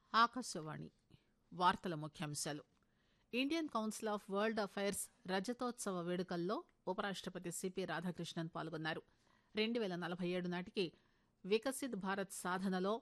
ఆకాశవాణి వార్తల ముఖ్యాంశాలు Indian council of world affairs రజతోత్సవ వేడుకల్లో ఉపరాష్టపతి సిపి రాధాకృష్ణన్ పాల్గొన్నారు రెండు పేల నలభై ఏడు నాటికి వికసిత్ భారత్ సాధనలో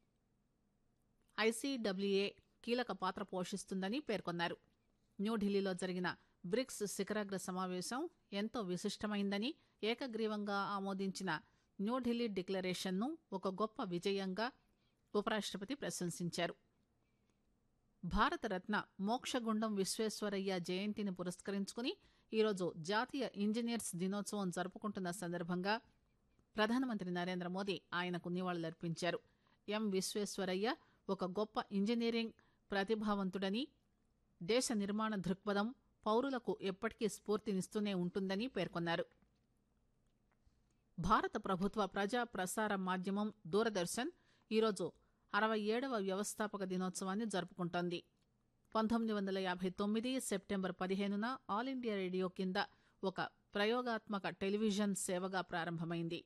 ఐసీడబ్ల్యూఏ కీలక పాత్ర పోషిస్తుందని పేర్కొన్నారు న్యూఢిల్లీలో జరిగిన బ్రిక్స్ శిఖరాగ్ర సమావేశం ఎంతో విశిష్టమైందని ఏకగ్రీవంగా ఆమోదించిన న్యూఢిల్లీ డిక్లరేషన్ను ఒక గొప్ప విజయంగా ఉపరాష్టపతి ప్రశంసించారు భారతరత్న మోక్షగుండం విశ్వేశ్వరయ్య జయంతిని పురస్కరించుకుని ఈరోజు జాతీయ ఇంజనీర్స్ దినోత్సవం జరుపుకుంటున్న సందర్భంగా ప్రధానమంత్రి నరేంద్ర మోదీ ఆయనకు నివాళులర్పించారు ఎం విశ్వేశ్వరయ్య ఒక గొప్ప ఇంజనీరింగ్ ప్రతిభావంతుడని దేశ నిర్మాణ దృక్పథం పౌరులకు ఎప్పటికీ స్ఫూర్తినిస్తూనే ఉంటుందని పేర్కొన్నారు భారత ప్రభుత్వ ప్రజా ప్రసార మాధ్యమం దూరదర్శన్ ఈరోజు అరవై ఏడవ వ్యవస్థాపక దినోత్సవాన్ని జరుపుకుంటోంది పంతొమ్మిది వందల యాభై తొమ్మిది సెప్టెంబర్ పదిహేనున ఆల్ ఇండియా రేడియో కింద ఒక ప్రయోగాత్మక టెలివిజన్ సేవగా ప్రారంభమైంది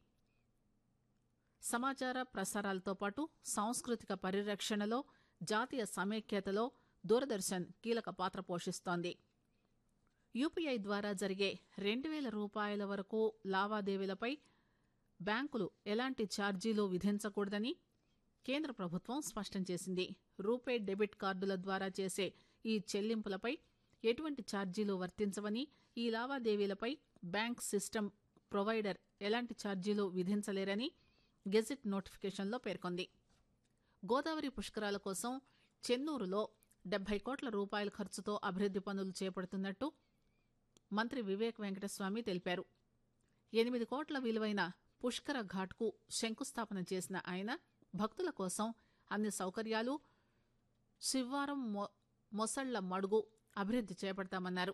సమాచార ప్రసారాలతో పాటు సాంస్కృతిక పరిరక్షణలో జాతీయ సమైక్యతలో దూరదర్శన్ కీలక పాత్ర పోషిస్తోంది యూపీఐ ద్వారా జరిగే రెండు వేల రూపాయల వరకు లావాదేవీలపై బ్యాంకులు ఎలాంటి ఛార్జీలు విధించకూడదని కేంద్ర ప్రభుత్వం స్పష్టం చేసింది రూపే డెబిట్ కార్డుల ద్వారా చేసే ఈ చెల్లింపులపై ఎటువంటి ఛార్జీలు వర్తించవని ఈ లావాదేవీలపై బ్యాంక్ సిస్టమ్ ప్రొవైడర్ ఎలాంటి ఛార్జీలు విధించలేరని గెజిట్ నోటిఫికేషన్లో పేర్కొంది గోదావరి పుష్కరాల కోసం చెన్నూరులో డెబ్బై కోట్ల రూపాయల ఖర్చుతో అభివృద్ది పనులు చేపడుతున్నట్టు మంత్రి వివేక్ వెంకటస్వామి తెలిపారు ఎనిమిది కోట్ల విలువైన పుష్కర ఘాట్కు శంకుస్థాపన చేసిన ఆయన భక్తుల కోసం అన్ని సౌకర్యాలు శివ్వారం మొసళ్ల మడుగు అభివృద్ది చేపడతామన్నారు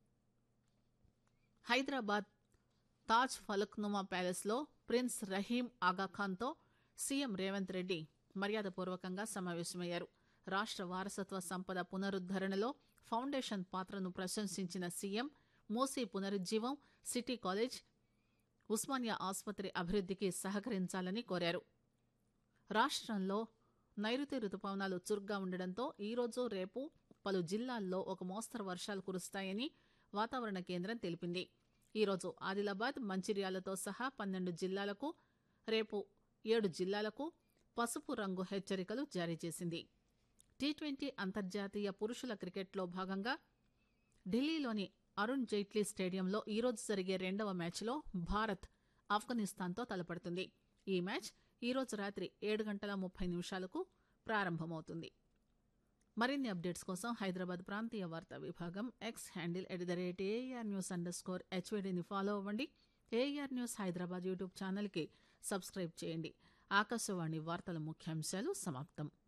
హైదరాబాద్ తాజ్ ఫలక్నుమా ప్యాలెస్ లో ప్రిన్స్ రహీం ఆగాఖాన్తో సీఎం రేవంత్ రెడ్డి మర్యాదపూర్వకంగా సమావేశమయ్యారు రాష్ట వారసత్వ సంపద పునరుద్దరణలో ఫౌండేషన్ పాత్రను ప్రశంసించిన సీఎం మూసీ పునరుజ్జీవం సిటీ కాలేజ్ ఉస్మానియా ఆసుపత్రి అభివృద్దికి సహకరించాలని కోరారు రాష్టంలో నైరుతి రుతుపవనాలు చురుగ్గా ఉండడంతో ఈరోజు రేపు పలు జిల్లాల్లో ఒక మోస్తరు వర్షాలు కురుస్తాయని వాతావరణ కేంద్రం తెలిపింది ఈరోజు ఆదిలాబాద్ మంచిర్యాలతో సహా పన్నెండు జిల్లాలకు రేపు ఏడు జిల్లాలకు పసుపు రంగు హెచ్చరికలు జారీ చేసింది టీ ట్వంటీ అంతర్జాతీయ పురుషుల క్రికెట్లో భాగంగా ఢిల్లీలోని అరుణ్ జైట్లీ స్టేడియంలో ఈరోజు జరిగే రెండవ మ్యాచ్లో భారత్ ఆఫ్ఘనిస్తాన్తో తలపడుతుంది ఈ మ్యాచ్ ఈరోజు రాత్రి ఏడు గంటల ముప్పై నిమిషాలకు ప్రారంభమవుతుంది మరిన్ని అప్డేట్స్ కోసం హైదరాబాద్ ప్రాంతీయ వార్తా విభాగం X handle at the rate AIR news underscore స్కోర్ హెచ్వీడీని ఫాలో అవ్వండి ఏఆర్ న్యూస్ హైదరాబాద్ యూట్యూబ్ ఛానల్కి సబ్స్క్రైబ్ చేయండి ఆకాశవాణి వార్తల ముఖ్యాంశాలు సమాప్తం